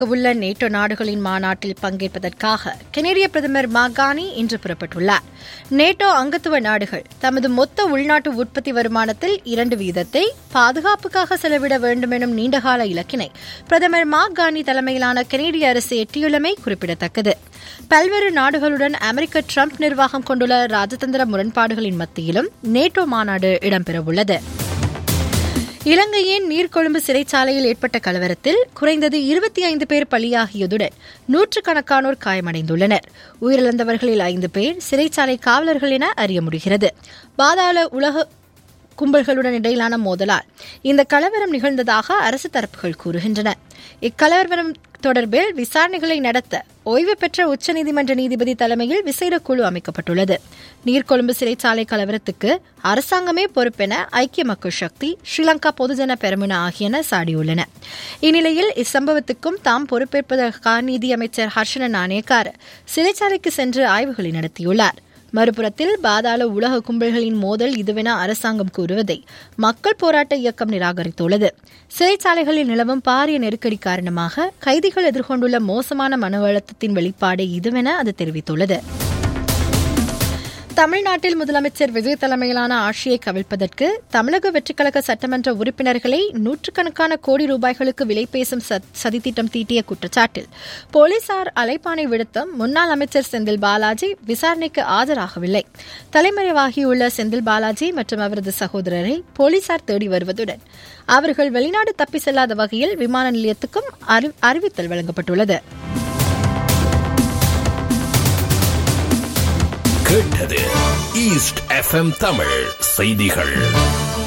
உள்ள நேட்டோ நாடுகளின் மாநாட்டில் பங்கேற்பதற்காக கெனடிய பிரதமர் மாகானி இன்று புறப்பட்டுள்ளார் நேட்டோ அங்கத்துவ நாடுகள் தமது மொத்த உள்நாட்டு உற்பத்தி வருமானத்தில் இரண்டு வீதத்தை பாதுகாப்புக்காக செலவிட வேண்டும் எனும் நீண்டகால இலக்கினை பிரதமர் மாகானி தலைமையிலான கெனடிய அரசு எட்டியுள்ளமை குறிப்பிடத்தக்கது பல்வேறு நாடுகளுடன் அமெரிக்க ட்ரம்ப் நிர்வாகம் கொண்டுள்ள ராஜதந்திர முரண்பாடுகளின் மத்தியிலும் நேட்டோ மாநாடு இடம்பெறவுள்ளது இலங்கையின் நீர்கொழும்பு சிறைச்சாலையில் ஏற்பட்ட கலவரத்தில் குறைந்தது இருபத்தி ஐந்து பேர் பலியாகியதுடன் நூற்றுக்கணக்கானோர் காயமடைந்துள்ளனர் உயிரிழந்தவர்களில் ஐந்து பேர் சிறைச்சாலை காவலர்கள் என அறிய முடிகிறது பாதாள உலக கும்பல்களுடன் இடையிலான மோதலால் இந்த கலவரம் நிகழ்ந்ததாக அரசு தரப்புகள் கூறுகின்றன இக்கலவரம் தொடர்பில் விசாரணைகளை நடத்த ஓய்வு பெற்ற உச்சநீதிமன்ற நீதிபதி தலைமையில் விசேட குழு அமைக்கப்பட்டுள்ளது நீர்கொழும்பு சிறைச்சாலை கலவரத்துக்கு அரசாங்கமே பொறுப்பென ஐக்கிய மக்கள் சக்தி ஸ்ரீலங்கா பொதுஜன பெரமுன ஆகியன சாடியுள்ளன இந்நிலையில் இச்சம்பவத்துக்கும் தாம் பொறுப்பேற்பதற்காக நீதியமைச்சர் ஹர்ஷன நாணயக்கார் சிறைச்சாலைக்கு சென்று ஆய்வுகளை நடத்தியுள்ளார் மறுபுறத்தில் பாதாள உலக கும்பல்களின் மோதல் இதுவென அரசாங்கம் கூறுவதை மக்கள் போராட்ட இயக்கம் நிராகரித்துள்ளது சிறைச்சாலைகளில் நிலவும் பாரிய நெருக்கடி காரணமாக கைதிகள் எதிர்கொண்டுள்ள மோசமான மன அழுத்தத்தின் வெளிப்பாடு இதுவென அது தெரிவித்துள்ளது தமிழ்நாட்டில் முதலமைச்சர் விஜய் தலைமையிலான ஆட்சியை கவிழ்ப்பதற்கு தமிழக வெற்றிக்கழக சட்டமன்ற உறுப்பினர்களை நூற்றுக்கணக்கான கோடி ரூபாய்களுக்கு விலை பேசும் சதித்திட்டம் தீட்டிய குற்றச்சாட்டில் போலீசார் அலைப்பானை விடுத்தும் முன்னாள் அமைச்சர் செந்தில் பாலாஜி விசாரணைக்கு ஆஜராகவில்லை தலைமறைவாகியுள்ள செந்தில் பாலாஜி மற்றும் அவரது சகோதரரை போலீசார் தேடி வருவதுடன் அவர்கள் வெளிநாடு தப்பி செல்லாத வகையில் விமான நிலையத்துக்கும் அறிவித்தல் வழங்கப்பட்டுள்ளது கேட்டது ஈஸ்ட் எஃப்எம் தமிழ் செய்திகள்